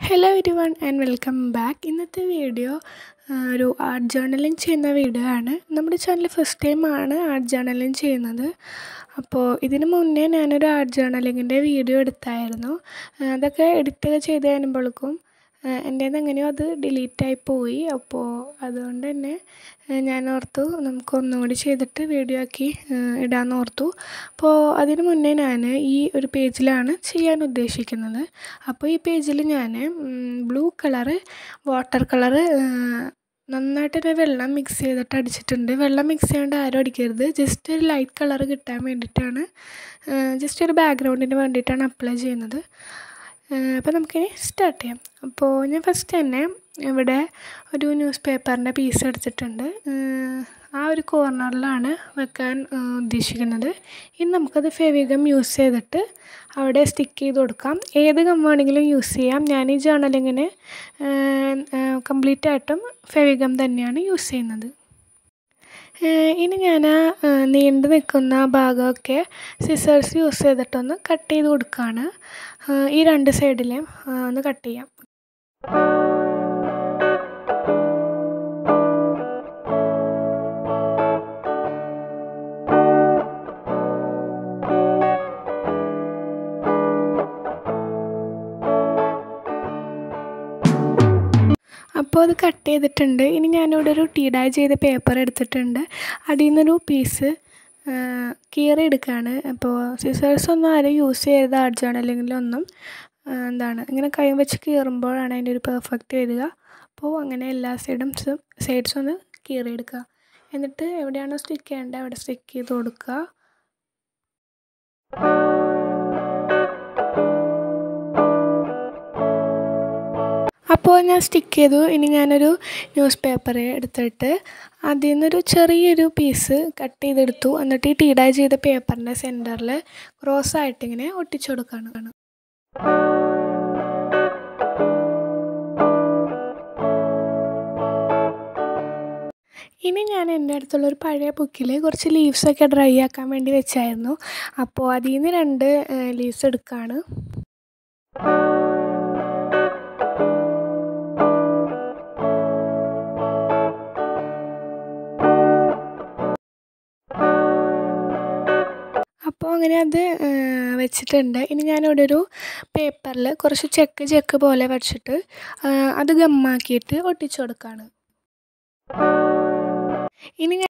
hello everyone and welcome back ഇന്നത്തെ video ഒരു art journaling ചെയ്യുന്ന വീഡിയോ ആണ് നമ്മുടെ ചാനൽ ഫസ്റ്റ് ടൈമാണ് ആർട്ട് ജേർണലിങ് ചെയ്യുന്നത് അപ്പോൾ ഇതിന് മുന്നേ ഞാനൊരു ആർട്ട് ജേർണലിങ്ങിൻ്റെ വീഡിയോ എടുത്തായിരുന്നു അതൊക്കെ എഡിറ്റ് ചെയ്ത് കഴിയുമ്പോഴേക്കും എൻ്റെ എങ്ങനെയോ അത് ഡിലീറ്റായി പോയി അപ്പോൾ അതുകൊണ്ട് തന്നെ ഞാൻ ഓർത്തു നമുക്ക് ഒന്നുകൂടി ചെയ്തിട്ട് വീഡിയോ ആക്കി ഇടാമെന്ന് ഓർത്തു അപ്പോൾ അതിന് മുന്നേ ഞാൻ ഈ ഒരു പേജിലാണ് ചെയ്യാൻ ഉദ്ദേശിക്കുന്നത് അപ്പോൾ ഈ പേജിൽ ഞാൻ ബ്ലൂ കളറ് വാട്ടർ കളറ് നന്നായിട്ട് തന്നെ വെള്ളം മിക്സ് ചെയ്തിട്ട് അടിച്ചിട്ടുണ്ട് വെള്ളം മിക്സ് ചെയ്യാണ്ട് ആരും അടിക്കരുത് ജസ്റ്റ് ഒരു ലൈറ്റ് കളർ കിട്ടാൻ വേണ്ടിയിട്ടാണ് ജസ്റ്റ് ഒരു ബാക്ക്ഗ്രൗണ്ടിന് വേണ്ടിയിട്ടാണ് അപ്ലൈ ചെയ്യുന്നത് അപ്പോൾ നമുക്കിനി സ്റ്റാർട്ട് ചെയ്യാം അപ്പോൾ ഞാൻ ഫസ്റ്റ് തന്നെ ഇവിടെ ഒരു ന്യൂസ് പേപ്പറിൻ്റെ പീസ് എടുത്തിട്ടുണ്ട് ആ ഒരു കോർണറിലാണ് വെക്കാൻ ഉദ്ദേശിക്കുന്നത് ഇനി നമുക്കത് ഫെവിഗം യൂസ് ചെയ്തിട്ട് അവിടെ സ്റ്റിക്ക് ചെയ്ത് കൊടുക്കാം ഏത് ഗം വേണമെങ്കിലും യൂസ് ചെയ്യാം ഞാൻ ഈ ജേർണലിങ്ങിന് കംപ്ലീറ്റ് ആയിട്ടും ഫെവിഗം തന്നെയാണ് യൂസ് ചെയ്യുന്നത് ഇനി ഞാൻ ആ നീണ്ടു നിൽക്കുന്ന ഭാഗമൊക്കെ സിസേഴ്സ് യൂസ് ചെയ്തിട്ടൊന്ന് കട്ട് ചെയ്ത് കൊടുക്കുകയാണ് ഈ രണ്ട് സൈഡിലെയും ഒന്ന് കട്ട് ചെയ്യാം അപ്പോൾ അത് കട്ട് ചെയ്തിട്ടുണ്ട് ഇനി ഞാനിവിടെ ഒരു ടീ ഡൈ ചെയ്ത പേപ്പർ എടുത്തിട്ടുണ്ട് അതിൽ നിന്നൊരു പീസ് കീറി എടുക്കുകയാണ് അപ്പോൾ സിസേഴ്സ് ഒന്നും ആരും യൂസ് ചെയ്ത് ആർട്ട് ജേർണലിങ്ങിലൊന്നും എന്താണ് ഇങ്ങനെ കൈ വെച്ച് കീറുമ്പോഴാണ് അതിൻ്റെ ഒരു പെർഫെക്റ്റ് വരിക അപ്പോൾ അങ്ങനെ എല്ലാ സൈഡും സൈഡ്സും ഒന്ന് കീറിയെടുക്കുക എന്നിട്ട് എവിടെയാണോ സ്റ്റിക്ക് ചെയ്യേണ്ടത് അവിടെ സ്റ്റിക്ക് ചെയ്ത് കൊടുക്കുക അപ്പോൾ ഞാൻ സ്റ്റിക്ക് ചെയ്തു ഇനി ഞാനൊരു ന്യൂസ് പേപ്പർ എടുത്തിട്ട് അതിൽ നിന്നൊരു ചെറിയൊരു പീസ് കട്ട് ചെയ്തെടുത്തു എന്നിട്ട് ഈ ടീഡാ ചെയ്ത പേപ്പറിൻ്റെ സെൻറ്ററിൽ ക്രോസ് ആയിട്ടിങ്ങനെ ഒട്ടിച്ചു കൊടുക്കുകയാണ് ഇനി ഞാൻ എൻ്റെ അടുത്തുള്ളൊരു പഴയ ബുക്കിൽ കുറച്ച് ലീവ്സൊക്കെ ഡ്രൈ ആക്കാൻ വേണ്ടി വെച്ചായിരുന്നു അപ്പോൾ അതിൽ നിന്ന് രണ്ട് ലീവ്സ് എടുക്കുകയാണ് അപ്പോൾ അങ്ങനെ അത് വെച്ചിട്ടുണ്ട് ഇനി ഞാനിവിടെ ഒരു പേപ്പറിൽ കുറച്ച് ചെക്ക് ചെക്ക് പോലെ വച്ചിട്ട് അത് ഗമ്മാക്കിയിട്ട് ഒട്ടിച്ചു കൊടുക്കുകയാണ് ഇനി